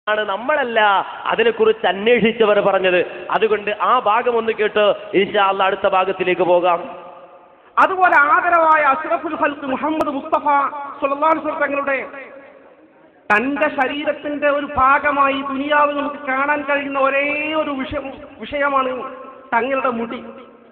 ആണ് നമ്മളല്ല അതിനെക്കുറിച്ച് അന്വേഷിച്ചവർ പറഞ്ഞത് അതുകൊണ്ട് ആ ഭാഗം ഒന്ന് കേട്ട് ഇൻഷാ അള്ളാ അടുത്ത ഭാഗത്തിലേക്ക് പോകാം അതുപോലെ ആദരവായ അഷ്റഫുൽ ഹൽക്ക് മുഹമ്മദ് മുസ്തഫ സുലല്ലാൻ തങ്ങളുടെ തന്റെ ശരീരത്തിന്റെ ഒരു ഭാഗമായി ദുനിയാവിൽ നമുക്ക് കാണാൻ കഴിയുന്ന ഒരേ ഒരു വിഷയം വിഷയമാണ് തങ്ങളുടെ മുടി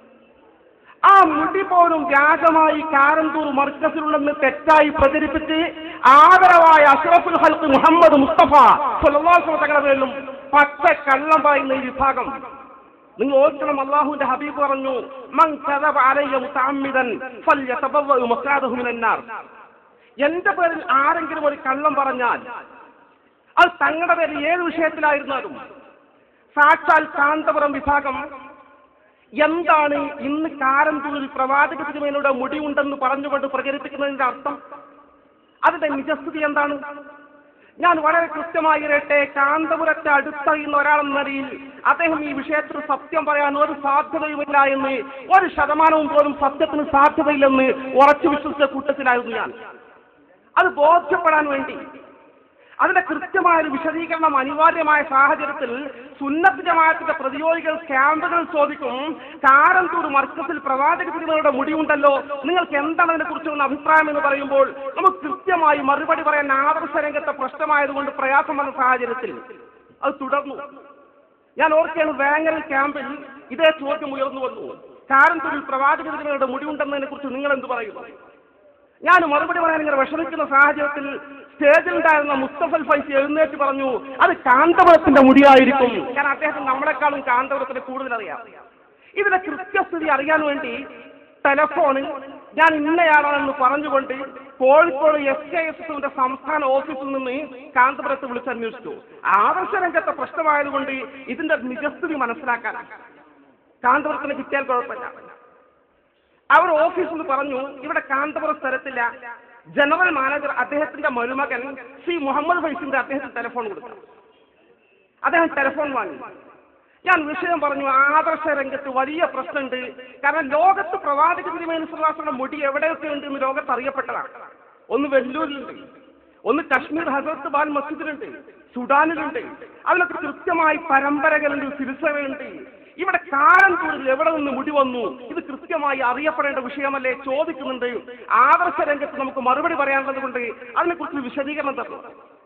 ആ മുടി പോലും വ്യാജമായി കാരന്തൂർ മർക്കസിലുണ്ടെന്ന് തെറ്റായി പ്രചരിപ്പിച്ച് ആദരവായ അഷ്റഫുൽ ഹൽക്ക് മുഹമ്മദ് മുസ്തഫ സുലല്ലാൻ തങ്ങളുടെ പേരിലും പച്ച കള്ളം പറയുന്ന ഈ വിഭാഗം നിങ്ങൾ ഓർക്കണം അള്ളാഹുവിന്റെ ഹബീബ് പറഞ്ഞു മൻ കദബ അലയ്യ മുതഅമ്മിദൻ ഫല്യതബവ്വ മഖാദഹു മിനൻ നാർ എന്റെ പേരിൽ ആരെങ്കിലും ഒരു കള്ളം പറഞ്ഞാൽ അത് തങ്ങളുടെ പേരിൽ ഏത് വിഷയത്തിലായിരുന്നാലും സാക്ഷാൽ കാന്തപുരം വിഭാഗം എന്താണ് ഇന്ന് കാരന്തൂരിൽ പ്രവാചക തിരുമേനയുടെ മുടിയുണ്ടെന്ന് പറഞ്ഞുകൊണ്ട് പ്രചരിപ്പിക്കുന്നതിന്റെ അർത്ഥം അതിന്റെ നിജസ്ഥിതി എന്താണ് ഞാൻ വളരെ കൃത്യമായി ഇരട്ടെ കാന്തപുരത്തെ അടുത്തറിയുന്ന ഒരാളെന്ന നിലയിൽ അദ്ദേഹം ഈ വിഷയത്തിൽ സത്യം പറയാൻ ഒരു സാധ്യതയുമില്ല എന്ന് ഒരു ശതമാനവും പോലും സത്യത്തിന് സാധ്യതയില്ലെന്ന് ഉറച്ചു വിശ്വസിച്ച കൂട്ടത്തിലായിരുന്നു ഞാൻ അത് ബോധ്യപ്പെടാൻ വേണ്ടി അതിന്റെ കൃത്യമായ ഒരു വിശദീകരണം അനിവാര്യമായ സാഹചര്യത്തിൽ സുന്നത്ത് ജമാഅത്തിന്റെ പ്രതിയോഗികൾ ക്യാമ്പുകൾ ചോദിക്കും കാരന്തൂർ മർക്കസിൽ പ്രവാചക തിരുമകളുടെ മുടിയുണ്ടല്ലോ നിങ്ങൾക്ക് എന്താണ് അതിനെക്കുറിച്ചുള്ള അഭിപ്രായം എന്ന് പറയുമ്പോൾ നമുക്ക് കൃത്യമായി മറുപടി പറയാൻ ആദർശ രംഗത്തെ പ്രശ്നമായതുകൊണ്ട് പ്രയാസം വന്ന സാഹചര്യത്തിൽ അത് തുടർന്നു ഞാൻ ഓർക്കുകയാണ് വേങ്ങൽ ക്യാമ്പിൽ ഇതേ ചോദ്യം ഉയർന്നു വന്നു കാരന്തൂരിൽ പ്രവാചക തിരുമകളുടെ മുടിയുണ്ടെന്നതിനെ കുറിച്ച് നിങ്ങൾ എന്ത് പറയുന്നു ഞാൻ മറുപടി പറയാൻ ഇങ്ങനെ വിഷമിക്കുന്ന സാഹചര്യത്തിൽ സ്റ്റേജിലുണ്ടായിരുന്ന മുസ്തഫൽ ഫൈസി എഴുന്നേറ്റ് പറഞ്ഞു അത് കാന്തപുരത്തിന്റെ മുടിയായിരിക്കും കാരണം അദ്ദേഹത്തിന് നമ്മളെക്കാളും കാന്തപുരത്തിന് കൂടുതൽ അറിയാം ഇതിന്റെ കൃത്യസ്ഥിതി അറിയാൻ വേണ്ടി ടെലഫോണിൽ ഞാൻ ഇന്നയാളാണെന്ന് പറഞ്ഞുകൊണ്ട് കോഴിക്കോട് എസ് കെ എസ് എസിന്റെ സംസ്ഥാന ഓഫീസിൽ നിന്ന് കാന്തപുരത്ത് വിളിച്ചന്വേഷിച്ചു ആദർശ രംഗത്തെ പ്രശ്നമായതുകൊണ്ട് ഇതിന്റെ നിജസ്ഥിതി മനസ്സിലാക്കാൻ കാന്തപുരത്തിന് കിട്ടിയാൽ കുഴപ്പമില്ല അവർ ഓഫീസിൽ നിന്ന് പറഞ്ഞു ഇവിടെ കാന്തപുരം സ്ഥലത്തില്ല ജനറൽ മാനേജർ അദ്ദേഹത്തിന്റെ മരുമകൻ ശ്രീ മുഹമ്മദ് ഫൈസിന്റെ അദ്ദേഹത്തിന് ടെലിഫോൺ കൊടുത്തു അദ്ദേഹം ടെലിഫോൺ വാങ്ങി ഞാൻ വിഷയം പറഞ്ഞു ആദർശ രംഗത്ത് വലിയ പ്രശ്നമുണ്ട് കാരണം ലോകത്ത് പ്രവാചക തിരുമേനുസ്ലാസിന്റെ മുടി എവിടെയൊക്കെ ഉണ്ട് എന്ന് ലോകത്ത് അറിയപ്പെട്ടതാണ് ഒന്ന് വെല്ലൂരിലുണ്ട് ഒന്ന് കശ്മീർ ഹസരത്ത് ബാൽ മസ്ജിദിലുണ്ട് സുഡാനിലുണ്ട് അതിലൊക്കെ കൃത്യമായി പരമ്പരകളുണ്ട് സിരിസകളുണ്ട് ഇവിടെ കാരന്തൂരിൽ എവിടെ നിന്ന് മുടി വന്നു ഇത് കൃത്യമായി അറിയപ്പെടേണ്ട വിഷയമല്ലേ ചോദിക്കുന്നുണ്ട് ആദർശ രംഗത്ത് നമുക്ക് മറുപടി പറയാനുള്ളത് കൊണ്ട് അതിനെക്കുറിച്ച് വിശദീകരണം തരണം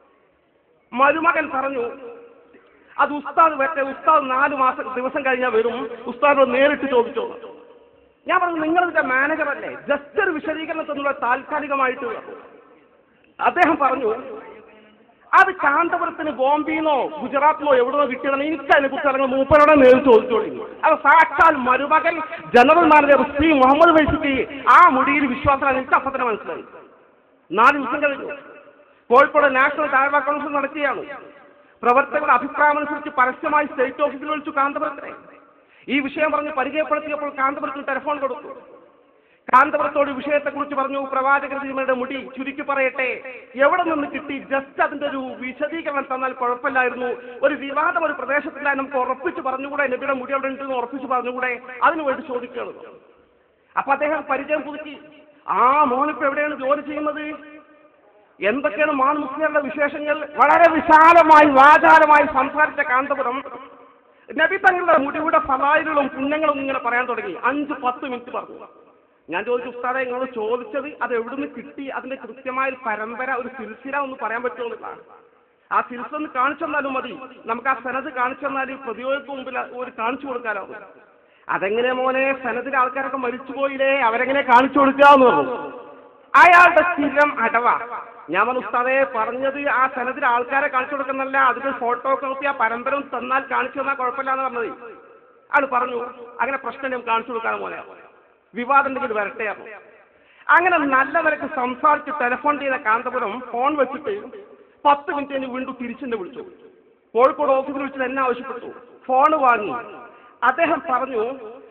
മരുമകൻ പറഞ്ഞു അത് ഉസ്താദ് വരട്ടെ ഉസ്താദ് നാല് മാസം ദിവസം കഴിഞ്ഞാൽ വരും ഉസ്താദ് നേരിട്ട് ചോദിച്ചോ ഞാൻ പറഞ്ഞു നിങ്ങളിതിന്റെ മാനേജർ അല്ലേ ജസ്റ്റ് ഒരു വിശദീകരണം തന്നുള്ള താൽക്കാലികമായിട്ട് അദ്ദേഹം പറഞ്ഞു അത് കാന്തപുരത്തിന് ബോംബെന്നോ ഗുജറാത്തിനോ എവിടുന്നോ കിട്ടിയതാണ് എനിക്ക് അതിനെ കുറിച്ച് അല്ലെങ്കിൽ മൂപ്പരോടെ നേരിട്ട് ചോദിച്ചോളി അത് സാക്ഷാൽ മരുമകൻ ജനറൽ മാനേജർ ശ്രീ മുഹമ്മദ് വൈസിക്ക് ആ മുടിയിൽ വിശ്വാസമാണ് എനിക്ക് അപ്പത്തിന് മനസ്സിലായി നാല് ദിവസം കഴിഞ്ഞു കോഴിക്കോട് നാഷണൽ താഴ്വാ കൗൺസിൽ നടത്തിയാണ് പ്രവർത്തകരുടെ അഭിപ്രായം അനുസരിച്ച് പരസ്യമായി സ്റ്റേറ്റ് ഓഫീസിൽ വിളിച്ചു കാന്തപുരത്തിനെ ഈ വിഷയം പറഞ്ഞ് പരിചയപ്പെടുത്തിയപ്പോൾ കാന്തപുരത്തിന് ടെലിഫോൺ കൊടുത്തു കാന്തപുരത്തോട് വിഷയത്തെക്കുറിച്ച് പറഞ്ഞു പ്രവാചകർ തിരുമയുടെ മുടി ചുരുക്കി പറയട്ടെ എവിടെ നിന്ന് കിട്ടി ജസ്റ്റ് അതിന്റെ ഒരു വിശദീകരണം തന്നാൽ കുഴപ്പമില്ലായിരുന്നു ഒരു വിവാദം ഒരു പ്രദേശത്തിലായി നമുക്ക് ഉറപ്പിച്ച് പറഞ്ഞുകൂടെ നബിയുടെ മുടി അവിടെ ഉണ്ടെന്ന് ഉറപ്പിച്ച് പറഞ്ഞുകൂടെ അതിനു വേണ്ടി ചോദിക്കുകയാണ് അപ്പൊ അദ്ദേഹം പരിചയം പുതുക്കി ആ മോനിപ്പോ എവിടെയാണ് ജോലി ചെയ്യുന്നത് എന്തൊക്കെയാണ് മാൻ മുസ്ലിങ്ങളുടെ വിശേഷങ്ങൾ വളരെ വിശാലമായി വാചാലമായി സംസാരിച്ച കാന്തപുരം നബി തങ്ങളുടെ മുടിയുടെ ഫലായിലുകളും പുണ്യങ്ങളും ഇങ്ങനെ പറയാൻ തുടങ്ങി അഞ്ച് പത്ത് മിനിറ്റ് പറഞ്ഞു ഞാൻ ചോദിച്ചു ഉസ്താദെ നിങ്ങൾ ചോദിച്ചത് അത് എവിടുന്ന് കിട്ടി അതിന്റെ കൃത്യമായ ഒരു പരമ്പര ഒരു സിൽസില ഒന്ന് പറയാൻ പറ്റുമോ എന്നുള്ളതാണ് ആ സിൽസില ഒന്ന് കാണിച്ചു തന്നാലും മതി നമുക്ക് ആ സനത് കാണിച്ചു തന്നാൽ ഈ പ്രതിയോഗിക്ക് മുമ്പിൽ ഒരു കാണിച്ചു കൊടുക്കാലോ അതെങ്ങനെ മോനെ സനദിലെ ആൾക്കാരൊക്കെ മരിച്ചുപോയില്ലേ അവരെങ്ങനെ കാണിച്ചു കൊടുക്കുക എന്ന് പറഞ്ഞു അയാളുടെ സ്ഥിരം അടവ ഞാൻ പറഞ്ഞു ഉസ്താദെ പറഞ്ഞത് ആ സനദിലെ ആൾക്കാരെ കാണിച്ചു കൊടുക്കുന്നല്ല അതിന്റെ ഫോട്ടോ കോപ്പി ആ പരമ്പര ഒന്ന് തന്നാൽ കാണിച്ചു തന്നാൽ കുഴപ്പമില്ല എന്ന് പറഞ്ഞത് അയാൾ പറഞ്ഞു അങ്ങനെ പ്രശ്നം ഞാൻ കാണിച്ചു കൊടുക്കാൻ പോലെ വിവാദം ഉണ്ടെങ്കിൽ വരട്ടെ പറഞ്ഞു അങ്ങനെ നല്ല നിലക്ക് സംസാരിച്ച് ടെലിഫോൺ ചെയ്ത കാന്തപുരം ഫോൺ വെച്ചിട്ട് പത്ത് മിനിറ്റ് കഴിഞ്ഞ് വീണ്ടും തിരിച്ചെന്നെ വിളിച്ചു കോഴിക്കോട് ഓഫീസിൽ വിളിച്ചത് എന്നെ ആവശ്യപ്പെട്ടു ഫോൺ വാങ്ങി അദ്ദേഹം പറഞ്ഞു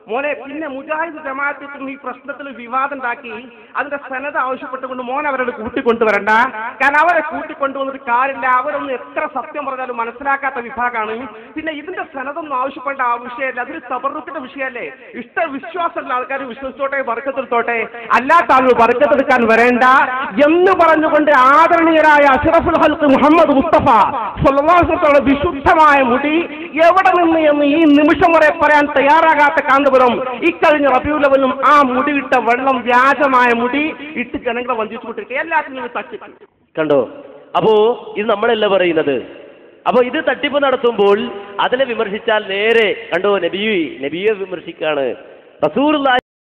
മോനെ പിന്നെ മുജാഹിദ് ജമാഅത്തും ഈ പ്രശ്നത്തിൽ വിവാദം ഉണ്ടാക്കി അതിന്റെ സനത ആവശ്യപ്പെട്ടുകൊണ്ട് മോൻ അവരോട് കൂട്ടിക്കൊണ്ടുവരണ്ട കാരണം അവരെ കൂട്ടിക്കൊണ്ടുവന്നിട്ട് കാര്യമില്ല അവരൊന്നും എത്ര സത്യം പറഞ്ഞാലും മനസ്സിലാക്കാത്ത വിഭാഗമാണ് പിന്നെ ഇതിന്റെ സനതൊന്നും ആവശ്യപ്പെടേണ്ട ആ വിഷയമല്ല അതൊരു തബറുക്കിന്റെ വിഷയമല്ലേ ഇഷ്ട വിശ്വാസമുള്ള ആൾക്കാർ വിശ്വസിച്ചോട്ടെ വർക്കത്തെടുത്തോട്ടെ അല്ലാത്ത ആളുകൾ വർക്കത്തെടുക്കാൻ വരേണ്ട എന്ന് പറഞ്ഞുകൊണ്ട് ആദരണീയരായ അഷറഫുൽ ഹൽക്ക് മുഹമ്മദ് മുസ്തഫ സ്വല്ലാസ്വത്തോടെ വിശുദ്ധമായ മുടി എവിടെ നിന്ന് എന്ന് ഈ നിമിഷം വരെ പറയാൻ തയ്യാറാകാത്ത കാന്തപുരം ഇക്കഴിഞ്ഞ റബിയുലവനും ആ മുടിയിട്ട വെള്ളം വ്യാജമായ മുടി ഇട്ട് ജനങ്ങളെ വഞ്ചിച്ചുകൊണ്ടിരിക്കുക എല്ലാത്തിനും ഇത് തട്ടിപ്പ് കണ്ടോ അപ്പോ ഇത് നമ്മളല്ല പറയുന്നത് അപ്പോ ഇത് തട്ടിപ്പ് നടത്തുമ്പോൾ അതിനെ വിമർശിച്ചാൽ നേരെ കണ്ടോ നബി നബിയെ വിമർശിക്കാണ് റസൂർ